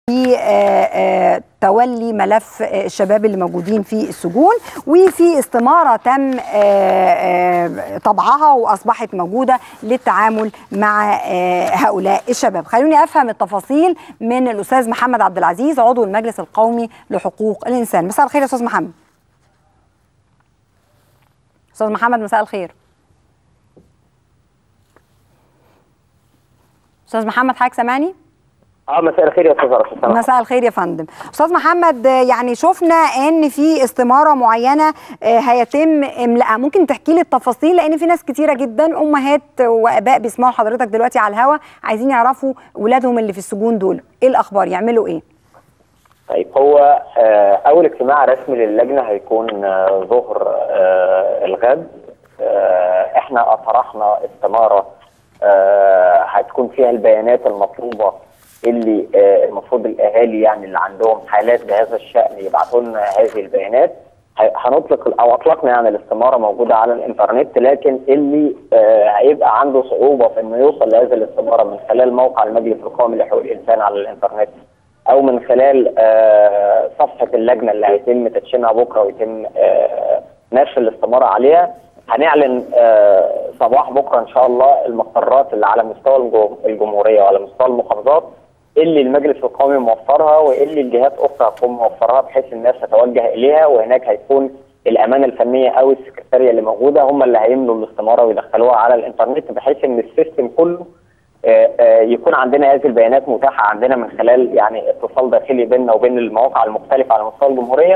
في تولي ملف الشباب اللي موجودين في السجون وفي استمارة تم طبعها وأصبحت موجودة للتعامل مع هؤلاء الشباب خلوني أفهم التفاصيل من الأستاذ محمد عبد العزيز عضو المجلس القومي لحقوق الإنسان مساء الخير يا أستاذ محمد أستاذ محمد مساء الخير أستاذ محمد حضرتك سامعني؟ اه مساء الخير يا استاذ رشيد مساء الخير يا فندم استاذ محمد يعني شفنا ان في استماره معينه هيتم املاءها ممكن تحكي لي التفاصيل لان في ناس كتيره جدا امهات واباء بيسمعوا حضرتك دلوقتي على الهوا عايزين يعرفوا ولادهم اللي في السجون دول ايه الاخبار يعملوا ايه طيب هو اول اجتماع رسمي للجنه هيكون ظهر الغد احنا اطرحنا استماره هتكون فيها البيانات المطلوبه اللي المفروض الاهالي يعني اللي عندهم حالات بهذا الشان يبعثوا لنا هذه البيانات هنطلق او اطلقنا يعني الاستماره موجوده على الانترنت لكن اللي هيبقى عنده صعوبه في انه يوصل لهذه الاستماره من خلال موقع المجلس القومي لحقوق الانسان على الانترنت او من خلال صفحه اللجنه اللي هيتم تدشينها بكره ويتم نشر الاستماره عليها هنعلن صباح بكره ان شاء الله المقرات اللي على مستوى الجمهوريه وعلى مستوى المحافظات اللي المجلس القومي موفرها واللي الجهات اخرى هتكون موفرها بحيث الناس تتوجه اليها وهناك هيكون الامانه الفنيه او السكرتاريه اللي موجوده هم اللي هيملوا الاستماره ويدخلوها على الانترنت بحيث ان السيستم كله يكون عندنا هذه البيانات متاحه عندنا من خلال يعني اتصال داخلي بيننا وبين المواقع المختلفه على مستوى الجمهوريه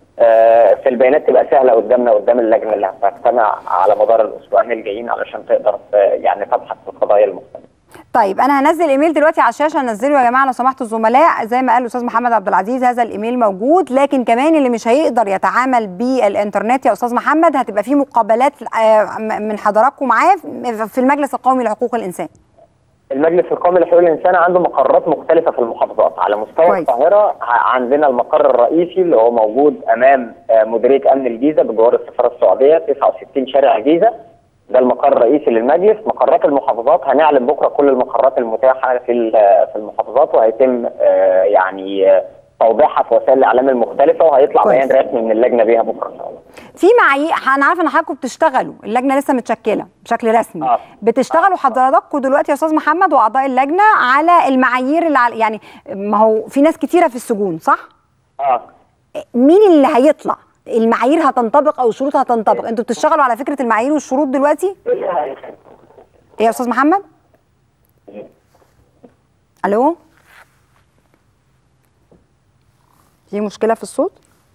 في البيانات تبقى سهله قدامنا قدام اللجنه اللي هتجتمع على مدار الاسبوعين الجايين علشان تقدر يعني تبحث في القضايا المختلفه. طيب انا هنزل ايميل دلوقتي على الشاشه نزله يا جماعه لو سمحتوا الزملاء زي ما قال الاستاذ محمد عبد العزيز هذا الايميل موجود لكن كمان اللي مش هيقدر يتعامل بالانترنت يا استاذ محمد هتبقى في مقابلات من حضراتكم معاه في المجلس القومي لحقوق الانسان. المجلس القومي لحقوق الانسان عنده مقرات مختلفه في المحافظات على مستوى كويس. القاهره عندنا المقر الرئيسي اللي هو موجود امام مديريه امن الجيزه بجوار السفاره السعوديه 69 شارع الجيزه ده المقر الرئيسي للمجلس مقرات المحافظات هنعلن بكره كل المقرات المتاحه في في المحافظات وهيتم يعني توضيحها في وسائل الاعلام المختلفه وهيطلع بيان رسمي من اللجنه بيها بكره ان شاء الله. في معايير انا عارفه ان حضراتكم بتشتغلوا اللجنه لسه متشكله بشكل رسمي آه. بتشتغلوا حضراتكم دلوقتي يا استاذ محمد واعضاء اللجنه على المعايير اللي على يعني ما هو في ناس كتيره في السجون صح؟ اه مين اللي هيطلع؟ المعايير هتنطبق او الشروط هتنطبق انتوا بتشتغلوا على فكره المعايير والشروط دلوقتي؟ ايه يا استاذ محمد؟ الو في مشكله في الصوت؟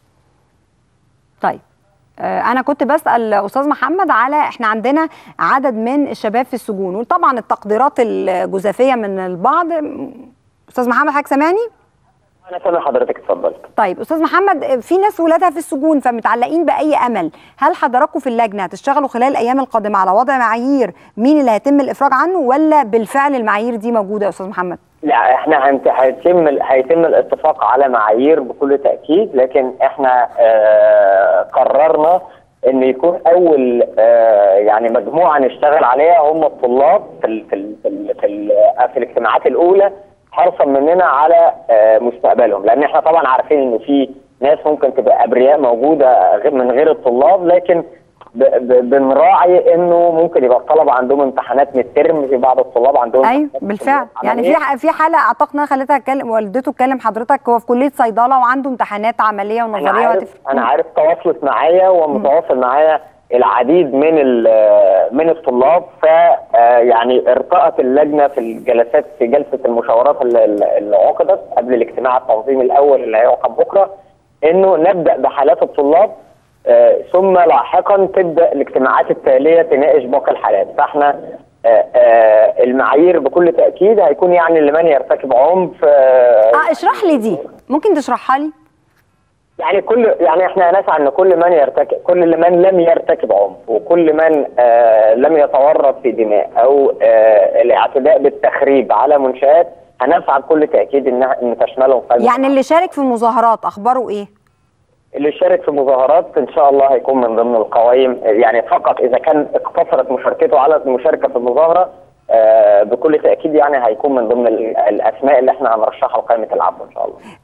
طيب انا كنت بسال استاذ محمد على احنا عندنا عدد من الشباب في السجون وطبعا التقديرات الجزافيه من البعض استاذ محمد حضرتك سامعني انا سامع حضرتك اتفضل طيب استاذ محمد في ناس ولادها في السجون فمتعلقين باي امل هل حضراتكم في اللجنه هتشتغلوا خلال الايام القادمه على وضع معايير مين اللي هيتم الافراج عنه ولا بالفعل المعايير دي موجوده يا استاذ محمد لا احنا هيتم هيتم الاتفاق على معايير بكل تاكيد لكن احنا آه قررنا ان يكون اول آه يعني مجموعه نشتغل عليها هم الطلاب في ال في ال في, ال في, ال في الاجتماعات الاولى حرصا مننا على آه مستقبلهم لان احنا طبعا عارفين انه في ناس ممكن تبقى ابرياء موجوده من غير الطلاب لكن بنراعي انه ممكن يبقى الطلبه عندهم امتحانات من الترم في بعض الطلاب عندهم ايوه بالفعل يعني في في حاله اعتقد انها خليتها اتكلم والدته تكلم حضرتك هو في كليه صيدله وعنده امتحانات عمليه ونظريه انا عارف انا عارف تواصلت معايا ومتواصل معايا العديد من من الطلاب ف يعني ارتأت اللجنه في الجلسات في جلسه المشاورات اللي عقدت قبل الاجتماع التنظيمي الاول اللي هيعقد بكره انه نبدا بحالات الطلاب آه ثم لاحقا تبدا الاجتماعات التاليه تناقش باقي الحالات فاحنا آه آه المعايير بكل تاكيد هيكون يعني لمن يرتكب عنف اه اشرح لي دي ممكن تشرحها لي يعني كل يعني احنا نسعى ان كل من يرتكب كل من لم يرتكب عنف وكل من لم يتورط في دماء او الاعتداء بالتخريب على منشات هنسعى بكل تاكيد ان ان تشملهم يعني اللي شارك في المظاهرات اخباره ايه؟ اللي شارك في مظاهرات ان شاء الله هيكون من ضمن القوائم يعني فقط اذا كان اقتصرت مشاركته على المشاركه في المظاهره آه بكل تاكيد يعني هيكون من ضمن الاسماء اللي احنا هنرشحها لقائمه العفو ان شاء الله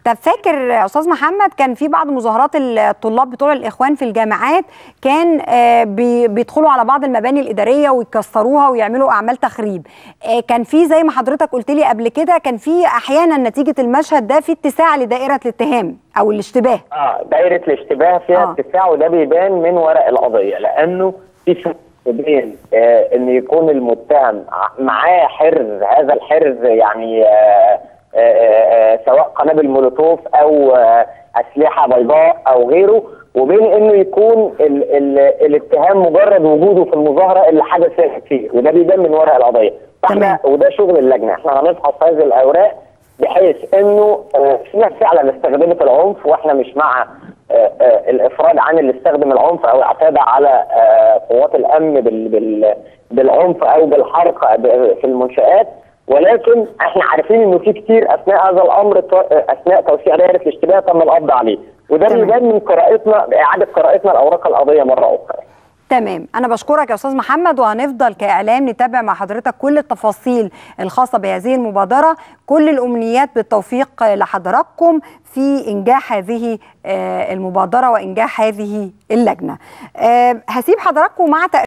طب فاكر يا استاذ محمد كان في بعض مظاهرات الطلاب بتوع الاخوان في الجامعات كان آه، بي- بيدخلوا على بعض المباني الاداريه ويكسروها ويعملوا اعمال تخريب آه، كان في زي ما حضرتك قلت لي قبل كده كان في احيانا نتيجه المشهد ده في اتساع لدائره الاتهام او الاشتباه اه دايره الاشتباه فيها آه. اتساع وده بيبان من ورق القضيه لانه في فرق بين آه ان يكون المتهم ع- معاه حرز هذا الحرز يعني آه آه آه سواء قنابل مولوتوف او آه اسلحه بيضاء او غيره وبين انه يكون ال ال الاتهام مجرد وجوده في المظاهره اللي حدث فيها كتير وده بيبان من ورق القضيه فاحنا وده شغل اللجنه احنا هنفحص هذه الاوراق بحيث انه آه، في ناس فعلا استخدمت العنف واحنا مش مع آه، آه، الافراد عن اللي استخدم العنف او اعتدى على آه، قوات الامن بال- بال- بالعنف او بالحرق ب- في المنشات ولكن احنا عارفين انه في كتير اثناء هذا الامر تو- آه، اثناء توسيع دائره الاشتباه تم القبض عليه وده تمام. بيبان من قراءتنا اعاده قراءتنا لاوراق القضيه مره اخرى تمام انا بشكرك يا استاذ محمد وهنفضل كاعلام نتابع مع حضرتك كل التفاصيل الخاصه بهذه المبادره كل الامنيات بالتوفيق لحضراتكم في انجاح هذه آه، المبادره وانجاح هذه اللجنه آه، هسيب حضراتكم مع تقرير